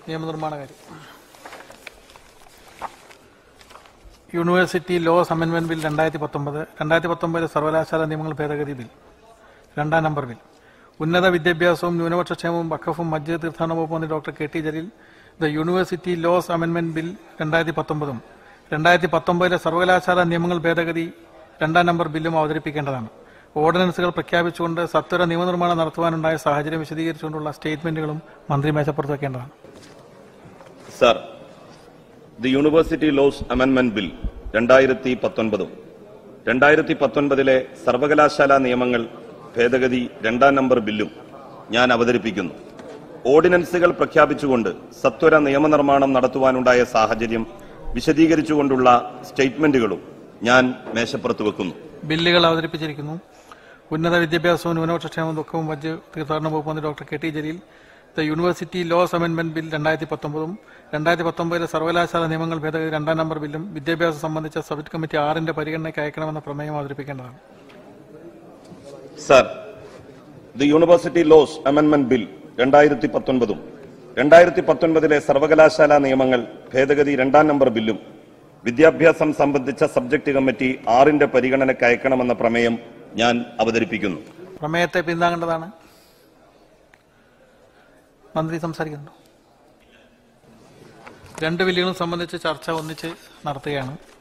നിയമനിർമ്മാണ കാര്യം university laws അമെൻമെന്റ് ബിൽ രണ്ടായിരത്തി പത്തൊമ്പത് രണ്ടായിരത്തി പത്തൊമ്പതിലെ സർവകലാശാല നിയമങ്ങൾ ഭേദഗതി ബിൽ രണ്ടാം നമ്പർ ബിൽ ഉന്നത വിദ്യാഭ്യാസവും ന്യൂനപക്ഷ ക്ഷേമവും വഖഫും മസ്ജിദ് തീർത്ഥാടന വകുപ്പ് മന്ത്രി doctor K T Jaleel the university laws അമെൻമെന്റ് ബിൽ രണ്ടായിരത്തി പത്തൊമ്പതും രണ്ടായിരത്തി പത്തൊമ്പതിലെ സർവകലാശാല നിയമങ്ങൾ ഭേദഗതി രണ്ടാം നമ്പർ ബില്ലും അവതരിപ്പിക്കേണ്ടതാണ് ഓർഡിനൻസുകൾ പ്രഖ്യാപിച്ചുകൊണ്ട് സത്വര നിയമനിർമ്മാണം നടത്തുവാനുണ്ടായ സാഹചര്യം വിശദീകരിച്ചുകൊണ്ടുള്ള സ്റ്റേറ്റ്മെന്റുകളും മന്ത്രി മേശപ്പുറത്ത് വെക്കേണ്ടതാണ് സർ ദി യൂണിവേഴ്സിറ്റി ലോസ് അമെൻമെന്റ് ബിൽ രണ്ടായിരത്തി പത്തൊൻപതും രണ്ടായിരത്തി പത്തൊൻപതിലെ സർവകലാശാല നിയമങ്ങൾ ഭേദഗതി രണ്ടാം നമ്പർ ബില്ലും ഞാൻ അവതരിപ്പിക്കുന്നു ഓർഡിനൻസുകൾ പ്രഖ്യാപിച്ചുകൊണ്ട് സത്വര നിയമനിർമ്മാണം നടത്തുവാനുണ്ടായ സാഹചര്യം വിശദീകരിച്ചുകൊണ്ടുള്ള സ്റ്റേറ്റ്മെന്റുകളും ഞാൻ മേശപ്പുറത്ത് വെക്കുന്നു ബില്ലുകൾ അവതരിപ്പിച്ചിരിക്കുന്നു ഉന്നത വിദ്യാഭ്യാസവും ന്യൂനപക്ഷ ക്ഷേമവും ദുഃഖവും മറ്റ് തീർത്ഥാടന വകുപ്പ് മന്ത്രി doctor K T Jaleel the university laws അമെൻമെന്റ് ബിൽ രണ്ടായിരത്തി പത്തൊമ്പതും രണ്ടായിരത്തി പത്തൊമ്പതിലെ സർവകലാശാല നിയമങ്ങൾ ഭേദഗതി രണ്ടാം നമ്പർ ബില്ലും വിദ്യാഭ്യാസം സംബന്ധിച്ച സബ്ജക്ട് കമ്മിറ്റി ആറിന്റെ പരിഗണനയ്ക്ക് അയക്കണമെന്ന പ്രമേയം അവതരിപ്പിക്കേണ്ടതാണ് സർ ദി യൂണിവേഴ്സിറ്റി ലോസ് അമെൻമെന്റ് ബിൽ രണ്ടായിരത്തി പത്തൊൻപതും രണ്ടായിരത്തി പത്തൊൻപതിലെ സർവകലാശാല നിയമങ്ങൾ ഭേദഗതി രണ്ടാം നമ്പർ ബില്ലും വിദ്യാഭ്യാസം സംബന്ധിച്ച സബ്ജക്ട് കമ്മിറ്റി ആറിന്റെ പരിഗണനയ്ക്ക് അയക്കണമെന്ന പ്രമേയം ഞാൻ അവതരിപ്പിക്കുന്നു പ്രമേയത്തെ പിന്താങ്ങേണ്ടതാണ് മന്ത്രി സംസാരിക്കുന്നു രണ്ട് ബില്ലുകളും സംബന്ധിച്ച് ചർച്ച ഒന്നിച്ച് നടത്തുകയാണ്